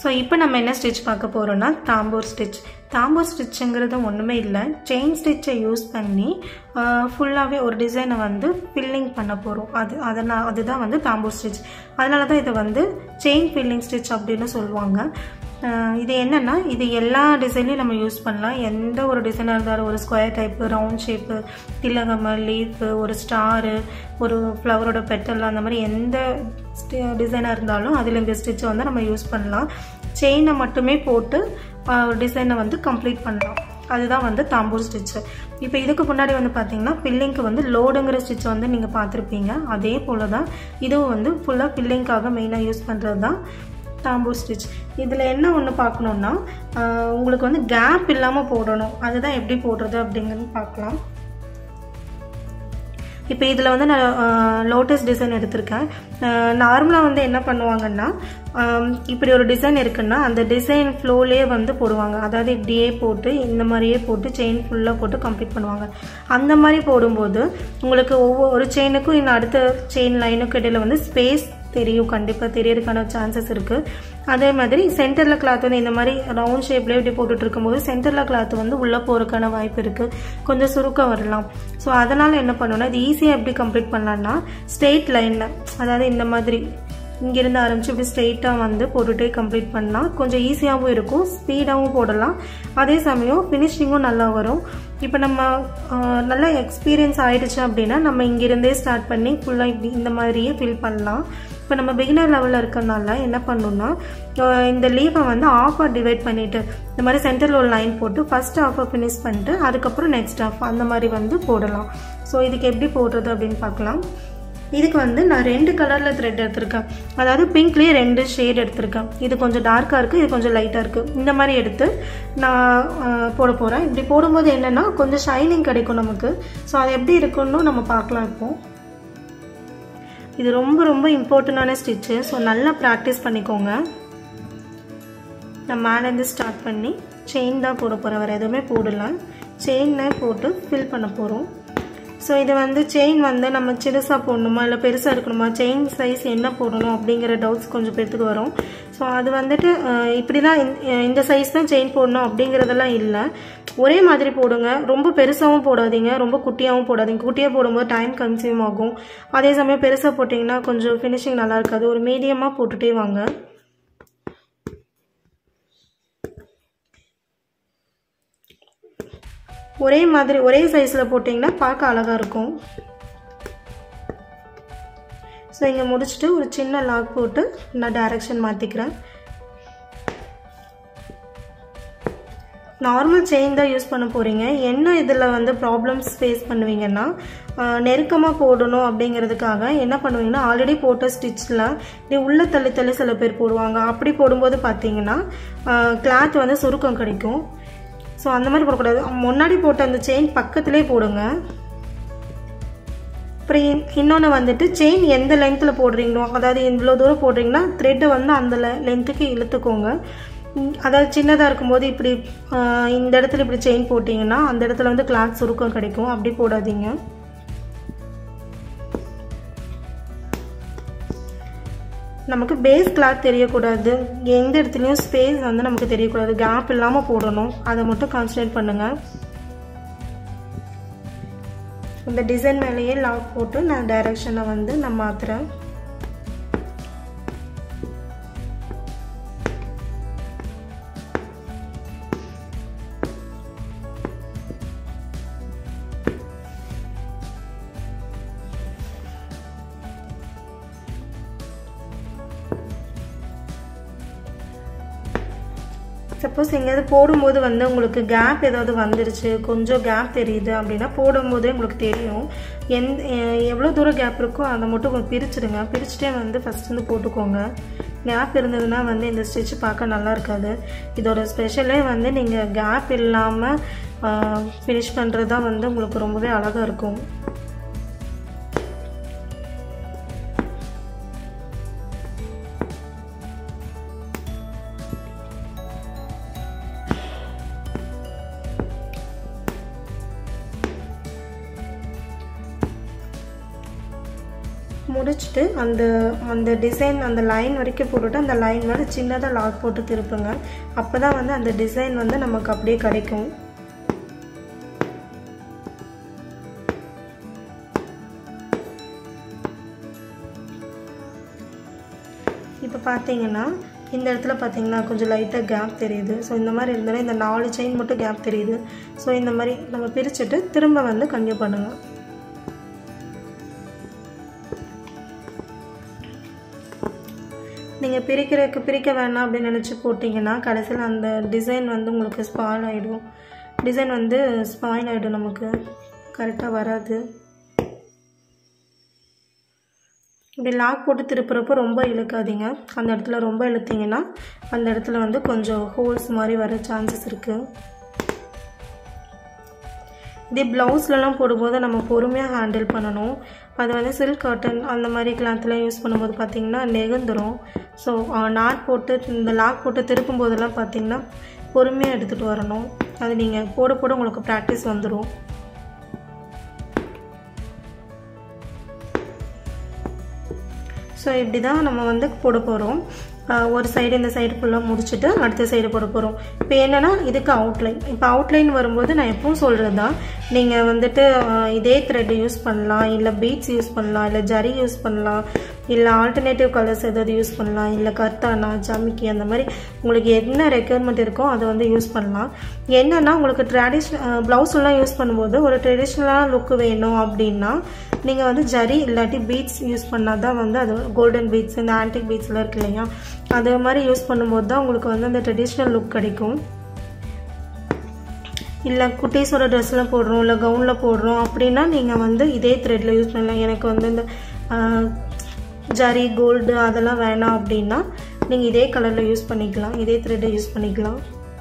so இப்போ நம்ம என்ன ஸ்டிச் பார்க்க போகிறோம்னா தாம்பூர் ஸ்டிச் தாம்பூர் ஸ்டிச்சுங்கிறது ஒன்றுமே இல்லை செயின் ஸ்டிச்சை யூஸ் பண்ணி ஃபுல்லாகவே ஒரு டிசைனை வந்து ஃபில்லிங் பண்ண போகிறோம் அது அதனால் அதுதான் வந்து தாம்பூர் ஸ்டிச் அதனால தான் இதை வந்து செயின் ஃபில்லிங் ஸ்டிச் அப்படின்னு சொல்லுவாங்க ஆஹ் இது என்னென்னா இது எல்லா டிசைன்லையும் நம்ம யூஸ் பண்ணலாம் எந்த ஒரு டிசைனாக இருந்தாலும் ஒரு ஸ்கொயர் டைப்பு ரவுண்ட் ஷேப்பு திலகம லீஃபு ஒரு ஸ்டாரு ஒரு ஃப்ளவரோட பெட்டல் அந்த மாதிரி எந்த டிசைனாக இருந்தாலும் அதில் இந்த ஸ்டிச்சை வந்து நம்ம யூஸ் பண்ணலாம் செயினை மட்டுமே போட்டு டிசைனை வந்து கம்ப்ளீட் பண்ணலாம் அதுதான் வந்து தாம்பூர் ஸ்டிச்சு இப்போ இதுக்கு முன்னாடி வந்து பார்த்தீங்கன்னா ஃபில்லிங்க்கு வந்து லோடுங்கிற ஸ்டிச்சை வந்து நீங்கள் பார்த்துருப்பீங்க அதே போல் தான் இதுவும் வந்து ஃபுல்லாக ஃபில்லிங்க்காக மெயினாக யூஸ் பண்ணுறது தான் தாம்பூர் ஸ்டிச் இதில் என்ன ஒன்று பார்க்கணுன்னா ஆஹ் உங்களுக்கு வந்து கேப் இல்லாமல் போடணும் அதுதான் எப்படி போடுறது அப்படிங்கிறது பார்க்கலாம் இப்போ இதில் வந்து நான் லோட்டஸ் டிசைன் எடுத்திருக்கேன் நார்மலாக வந்து என்ன பண்ணுவாங்கன்னா ஆம், இப்படி ஒரு டிசைன் இருக்குன்னா அந்த டிசைன் ஃப்ளோலேயே வந்து போடுவாங்க அதாவது இப்படியே போட்டு இந்த மாதிரியே போட்டு செயின் ஃபுல்லாக போட்டு கம்ப்ளீட் பண்ணுவாங்க அந்த மாதிரி போடும்போது உங்களுக்கு ஒவ்வொரு செயினுக்கும் இன்னும் அடுத்த செயின் லைனுக்கு இடையில வந்து ஸ்பேஸ் தெரியும் கண்டிப்பாக தெரியறதுக்கான சான்சஸ் இருக்குது அதே மாதிரி சென்டரில் கிளாத் வந்து இந்த மாதிரி ரவுண்ட் ஷேப்லேயே இப்படி போட்டுட்டு இருக்கும்போது சென்டரில் கிளாத் வந்து உள்ளே போகிறதுக்கான வாய்ப்பு இருக்குது கொஞ்சம் சுருக்கம் வரலாம் ஸோ அதனால் என்ன பண்ணணும்னா இது ஈஸியாக எப்படி கம்ப்ளீட் பண்ணலான்னா ஸ்ட்ரெயிட் லைனில் அதாவது இந்த மாதிரி இங்கேருந்து ஆரம்பித்து இப்படி ஸ்ட்ரெயிட்டாக வந்து போட்டுகிட்டே கம்ப்ளீட் பண்ணலாம் கொஞ்சம் ஈஸியாகவும் இருக்கும் ஸ்பீடாகவும் போடலாம் அதே சமயம் ஃபினிஷிங்கும் நல்லா வரும் இப்போ நம்ம ஆஹ், நல்லா எக்ஸ்பீரியன்ஸ் ஆயிடுச்சு அப்படின்னா நம்ம இங்கிருந்தே ஸ்டார்ட் பண்ணி ஃபுல்லாக இப்படி இந்த மாதிரியே ஃபில் பண்ணலாம் இப்போ நம்ம பிகினர் லெவலில் இருக்கறனால என்ன பண்ணணும்னா ஆஹ், இந்த லீஃபை வந்து ஆஃபாக டிவைட் பண்ணிவிட்டு இந்த மாதிரி சென்டரில் ஒரு லைன் போட்டு ஃபஸ்ட் ஆஃபை ஃபினிஷ் பண்ணிட்டு அதுக்கப்புறம் நெக்ஸ்ட் ஆஃப் அந்த மாதிரி வந்து போடலாம் ஸோ இதுக்கு எப்படி போடுறது அப்படின்னு பார்க்கலாம் இதுக்கு வந்து நான் ரெண்டு கலரில் த்ரெட் எடுத்திருக்கேன் அதாவது பிங்க்லேயே ரெண்டு ஷேட் எடுத்திருக்கேன் இது கொஞ்சம் டார்க்காக இருக்குது இது கொஞ்சம் லைட்டாக இருக்குது இந்த மாதிரி எடுத்து நான் ஆஹ், போட போகிறேன் இப்படி போடும்போது என்னென்னா கொஞ்சம் ஷைனிங் கிடைக்கும் நமக்கு ஸோ அது எப்படி இருக்குன்னு நம்ம பார்க்கலாம் இப்போ இது ரொம்ப ரொம்ப இம்பார்ட்டண்டான ஸ்டிச்சு ஸோ நல்லா ப்ராக்டிஸ் பண்ணிக்கோங்க நான் மேலேருந்து ஸ்டார்ட் பண்ணி செயின் தான் போட போகிறேன் வேறு எதுவுமே போடல செயினை போட்டு ஃபில் பண்ண போகிறோம் ஸோ இது வந்து செயின் வந்து நம்ம சிறுசாக போடணுமா இல்லை பெருசாக இருக்கணுமா செயின் சைஸ் என்ன போடணும் அப்படிங்கிற டவுட்ஸ் கொஞ்சம் பேர்த்துக்கு வரும் ஸோ அது வந்துட்டு அஹ், இப்படி தான் இந்த- இந்த சைஸ் தான் செயின் போடணும் அப்படிங்கிறதெல்லாம் இல்லை ஒரே மாதிரி போடுங்க ரொம்ப பெருசாகவும் போடாதீங்க ரொம்ப குட்டியாகவும் போடாதீங்க குட்டியாக போடும்போது டைம் கன்சியூம் ஆகும் அதே சமயம் பெருசாக போட்டிங்கன்னா கொஞ்சம் ஃபினிஷிங் நல்லா இருக்காது ஒரு மீடியமாக போட்டுகிட்டே வாங்க ஒரே மாதிரி ஒரே சைஸில் போட்டிங்கன்னா பார்க்க அழகாக இருக்கும் ஸோ இங்கே முடிச்சுட்டு ஒரு சின்ன லாக் போட்டு நான் டைரக்ஷன் மாற்றிக்கிறேன் நார்மல் செயின் தான் யூஸ் பண்ண போகிறீங்க என்ன இதில் வந்து ப்ராப்ளம்ஸ் ஃபேஸ் பண்ணுவீங்கன்னா நெருக்கமாக போடணும் அப்படிங்கிறதுக்காக என்ன பண்ணுவீங்கன்னா ஆல்ரெடி போட்ட ஸ்டிச்சில் இப்படி உள்ள தள்ளி தள்ளி சில பேர் போடுவாங்க அப்படி போடும்போது பார்த்தீங்கன்னா கிளாத் வந்து சுருக்கம் கிடைக்கும் ஸோ அந்த மாதிரி போடக்கூடாது முன்னாடி போட்ட அந்த செயின் பக்கத்துலேயே போடுங்க அப்புறம் இன்னொன்று வந்துட்டு செயின் எந்த லென்த்தில் போடுறீங்களோ அதாவது இவ்வளோ தூரம் போடுறீங்கன்னா த்ரெட்டை வந்து அந்த லென்த்துக்கு இழுத்துக்கோங்க ம், அதாவது சின்னதாக இருக்கும்போது இப்படி ஆஹ், இந்த இடத்துல இப்படி செயின் போட்டிங்கன்னா அந்த இடத்துல வந்து கிளாத் சுருக்கம் கிடைக்கும் அப்படி போடாதீங்க நமக்கு பேஸ் கிளாத் தெரியக்கூடாது எந்த இடத்துலையும் ஸ்பேஸ் வந்து நமக்கு தெரியக்கூடாது கேப் இல்லாமல் போடணும் அதை மட்டும் கான்சன்ட்ரேட் பண்ணுங்கள் இந்த டிசைன் மேலேயே லாக் போட்டு நான் டைரக்ஷனை வந்து நான் மாற்றுறேன் சப்போஸ் எங்கேயாவது போடும்போது வந்து உங்களுக்கு கேப் ஏதாவது வந்துருச்சு கொஞ்சம் கேப் தெரியுது அப்படின்னா போடும்போதே உங்களுக்கு தெரியும் எந்த எவ்வளோ தூரம் கேப் இருக்கோ அதை மட்டும் கொஞ்சம் பிரிச்சுடுங்க பிரிச்சுட்டே வந்து ஃபஸ்ட் வந்து போட்டுக்கோங்க கேப் இருந்ததுன்னா வந்து இந்த ஸ்டிச் பார்க்க நல்லா இருக்காது இதோட ஸ்பெஷலே வந்து நீங்கள் கேப் இல்லாமல் ஃபினிஷ் பண்ணுறது தான் வந்து உங்களுக்கு ரொம்பவே அழகாக இருக்கும் முடிச்சுட்டு அந்த அந்த டிசைன் அந்த லைன் வரைக்கும் போட்டுட்டு அந்த லைன் மேலே சின்னதாக லாக் போட்டு திருப்புங்க அப்போ தான் வந்து அந்த டிசைன் வந்து நமக்கு அப்படியே கிடைக்கும் இப்போ பார்த்தீங்கன்னா இந்த இடத்துல பார்த்தீங்கன்னா கொஞ்சம் லைட்டாக கேப் தெரியுது ஸோ இந்த மாதிரி இருந்தாலும் இந்த நாலு செயின் மட்டும் கேப் தெரியுது ஸோ இந்த மாதிரி நம்ம பிரிச்சுட்டு திரும்ப வந்து கன்டினியூ பண்ணுங்கள் நீங்கள் பிரிக்கிறதுக்கு பிரிக்க வேணாம் அப்படின்னு நினச்சி போட்டிங்கன்னா கடைசியில் அந்த டிசைன் வந்து உங்களுக்கு ஸ்பாயில் ஆகிடும் டிசைன் வந்து ஸ்பாயில் ஆகிடும் நமக்கு கரெக்டாக வராது இப்படி லாக் போட்டு திருப்புறப்போ ரொம்ப இழுக்காதீங்க அந்த இடத்துல ரொம்ப இழுத்தீங்கன்னா அந்த இடத்துல வந்து கொஞ்சம் ஹோல்ஸ் மாதிரி வர சான்சஸ் இருக்குது இதே ப்ளவுஸ்லலாம் போடும்போது நம்ம பொறுமையாக ஹேண்டில் பண்ணணும் அது வந்து சில்க் காட்டன் அந்த மாதிரி கிளாத்லாம் யூஸ் பண்ணும்போது பார்த்திங்கன்னா நெகுந்துரும் ஸோ நாட் போட்டு இந்த லாக் போட்டு திருப்பும் போதெல்லாம் பார்த்திங்கன்னா பொறுமையாக எடுத்துகிட்டு வரணும் அது நீங்கள் போட போட உங்களுக்கு ப்ராக்டிஸ் வந்துடும் ஸோ இப்படி தான் நம்ம வந்து போட போகிறோம் ஒரு சைடு இந்த சைடு ஃபுல்லாக முடிச்சுட்டு அடுத்த சைடு போட போகிறோம் இப்போ என்னென்னா இதுக்கு அவுட்லைன் இப்போ அவுட்லைன் வரும்போது நான் எப்பவும் சொல்கிறது தான் நீங்கள் வந்துட்டு இதே த்ரெட் யூஸ் பண்ணலாம் இல்லை பீட்ஸ் யூஸ் பண்ணலாம் இல்லை ஜரி யூஸ் பண்ணலாம் இல்லை ஆல்டர்னேட்டிவ் கலர்ஸ் ஏதாவது யூஸ் பண்ணலாம் இல்லை கர்த்தானா ஜமிக்கி அந்த மாதிரி உங்களுக்கு என்ன ரெக்குயர்மெண்ட் இருக்கோ அதை வந்து யூஸ் பண்ணலாம் என்னென்னா உங்களுக்கு ட்ரெடிஷ்னல் ப்ளவுஸ்லாம் யூஸ் பண்ணும்போது ஒரு ட்ரெடிஷ்னலான லுக் வேணும் அப்படின்னா நீங்கள் வந்து ஜரி இல்லாட்டி பீட்ஸ் யூஸ் பண்ணால் தான் வந்து அது கோல்டன் பீட்ஸ் இந்த ஆன்டிக் பீட்ஸ்லாம் இருக்கு இல்லையா அது மாதிரி யூஸ் பண்ணும்போது தான் உங்களுக்கு வந்து அந்த ட்ரெடிஷ்னல் லுக் கிடைக்கும் இல்லை குட்டீஸோட ட்ரெஸ்ஸில் போடுறோம் இல்லை கவுனில் போடுறோம் அப்படின்னா நீங்கள் வந்து இதே த்ரெட்டில் யூஸ் பண்ணலாம் எனக்கு வந்து இந்த ஜரி கோல்டு அதெல்லாம் வேணாம் அப்படின்னா நீங்கள் இதே கலரில் யூஸ் பண்ணிக்கலாம் இதே த்ரெட்டை யூஸ் பண்ணிக்கலாம்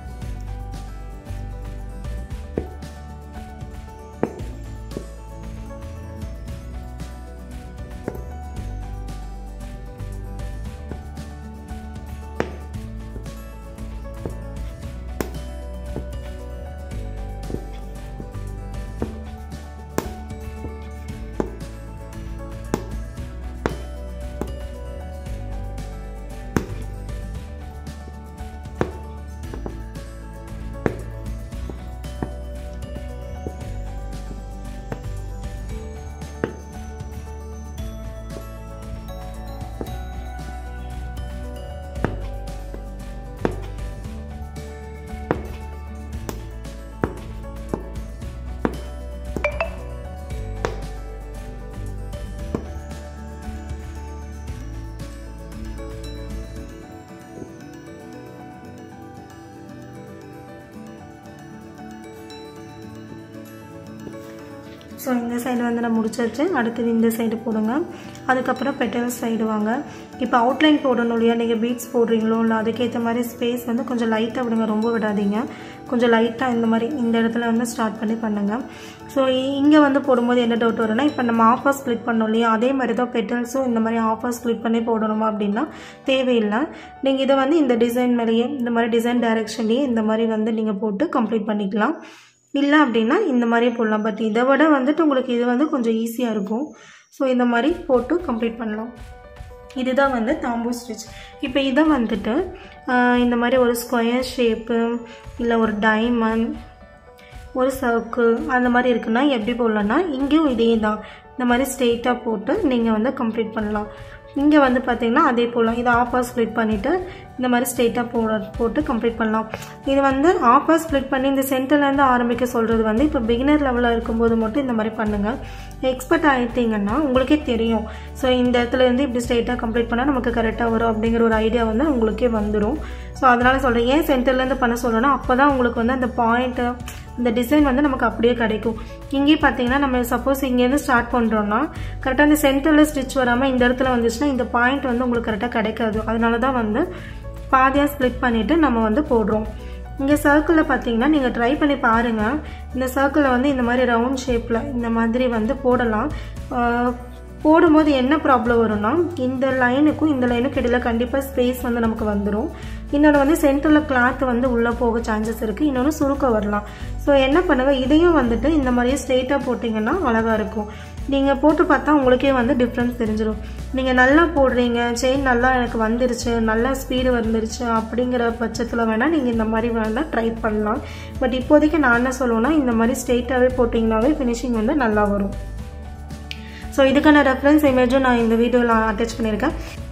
ஸோ இந்த சைடு வந்து நான் முடிச்சாச்சு அடுத்தது இந்த சைடு போடுங்க அதுக்கப்புறம் பெட்டல் சைடு வாங்க இப்போ அவுட்லைன் போடணும் இல்லையா நீங்கள் பீட்ஸ் போடுறீங்களோ இல்லை அதுக்கேற்ற மாதிரி ஸ்பேஸ் வந்து கொஞ்சம் லைட்டாக விடுங்க ரொம்ப விடாதீங்க கொஞ்சம் லைட்டாக இந்த மாதிரி இந்த இடத்துல வந்து ஸ்டார்ட் பண்ணி பண்ணுங்கள் ஸோ இங்கே வந்து போடும்போது என்ன டவுட் வரும்னா இப்போ நம்ம ஆஃபர் ஸ்ப்ளிட் பண்ணோம் இல்லையா அதே மாதிரி தான் பெட்டல்ஸும் இந்த மாதிரி ஆஃபர் ஸ்ப்ளிட் பண்ணி போடணுமா அப்படின்னா தேவையில்லை நீங்கள் இதை வந்து இந்த டிசைன் மேலேயே இந்த மாதிரி டிசைன் டைரெக்ஷன்லேயே இந்த மாதிரி வந்து நீங்கள் போட்டு கம்ப்ளீட் பண்ணிக்கலாம் இல்லை அப்படின்னா இந்த மாதிரியே போடலாம் பட் இதை விட வந்துட்டு உங்களுக்கு இது வந்து கொஞ்சம் ஈஸியாக இருக்கும் ஸோ இந்த மாதிரி போட்டு கம்ப்ளீட் பண்ணலாம் இதுதான் வந்து தாம்பூ ஸ்டிச் இப்போ இதை வந்துட்டு இந்த மாதிரி ஒரு ஸ்கொயர் ஷேப்பு இல்லை ஒரு டைமண்ட் ஒரு சர்க்கிள் அந்த மாதிரி இருக்குன்னா எப்படி போடலான்னா இங்கேயும் இதே தான் இந்த மாதிரி ஸ்ட்ரெயிட்டாக போட்டு நீங்கள் வந்து கம்ப்ளீட் பண்ணலாம் இங்கே வந்து பார்த்தீங்கன்னா அதே போல் இதை ஆஃபாக ஸ்ப்ளிட் பண்ணிவிட்டு இந்த மாதிரி ஸ்ட்ரெயிட்டாக போட போட்டு கம்ப்ளீட் பண்ணலாம் இது வந்து ஆஃபாக ஸ்ப்ளிட் பண்ணி இந்த சென்டர்லேருந்து ஆரம்பிக்க சொல்கிறது வந்து இப்போ பிகினர் லெவலில் இருக்கும்போது மட்டும் இந்த மாதிரி பண்ணுங்கள் எக்ஸ்பர்ட் ஆகிட்டீங்கன்னா உங்களுக்கே தெரியும் ஸோ இந்த இடத்துல இருந்து இப்படி ஸ்ட்ரெயிட்டாக கம்ப்ளீட் பண்ணால் நமக்கு கரெக்டாக வரும் அப்படிங்கிற ஒரு ஐடியா வந்து உங்களுக்கே வந்துடும் ஸோ அதனால் சொல்கிறேன் ஏன் சென்டர்லேருந்து பண்ண சொல்கிறேன்னா அப்போ தான் உங்களுக்கு வந்து அந்த பாயிண்ட்டு இந்த டிசைன் வந்து நமக்கு அப்படியே கிடைக்கும் இங்கேயே பார்த்தீங்கன்னா நம்ம சப்போஸ் இங்கேருந்து ஸ்டார்ட் பண்ணுறோன்னா கரெக்டாக அந்த சென்டரில் ஸ்டிச் வராமல் இந்த இடத்துல வந்துச்சுன்னா இந்த பாயிண்ட் வந்து உங்களுக்கு கரெக்டாக கிடைக்காது அதனால தான் வந்து பாதியாக ஸ்ப்ளிட் பண்ணிவிட்டு நம்ம வந்து போடுறோம் இங்கே சர்க்கிளில் பார்த்தீங்கன்னா நீங்கள் ட்ரை பண்ணி பாருங்கள் இந்த சர்க்கிளில் வந்து இந்த மாதிரி ரவுண்ட் ஷேப்பில் இந்த மாதிரி வந்து போடலாம் போடும்போது என்ன ப்ராப்ளம் வரும்னா இந்த லைனுக்கும் இந்த லைனுக்கும் இடையில கண்டிப்பாக ஸ்பேஸ் வந்து நமக்கு வந்துடும் இன்னொன்று வந்து சென்டரில் கிளாத் வந்து உள்ளே போக சான்சஸ் இருக்குது இன்னொன்று சுருக்க வரலாம் ஸோ என்ன பண்ணுங்கள் இதையும் வந்துட்டு இந்த மாதிரியே ஸ்ட்ரெயிட்டாக போட்டிங்கன்னா அழகாக இருக்கும் நீங்கள் போட்டு பார்த்தா உங்களுக்கே வந்து டிஃப்ரென்ஸ் தெரிஞ்சிடும் நீங்கள் நல்லா போடுறீங்க செயின் நல்லா எனக்கு வந்துருச்சு நல்லா ஸ்பீடு வந்துருச்சு அப்படிங்கிற பட்சத்தில் வேணால் நீங்கள் இந்த மாதிரி வேணால் ட்ரை பண்ணலாம் பட் இப்போதைக்கு நான் என்ன சொல்லுவேன்னா இந்த மாதிரி ஸ்ட்ரெயிட்டாகவே போட்டிங்கனாவே ஃபினிஷிங் வந்து நல்லா வரும் ஸோ இதுக்கான ரெஃபரன்ஸ் இமேஜும் நான் இந்த வீடியோவில் அட்டாச் பண்ணியிருக்கேன்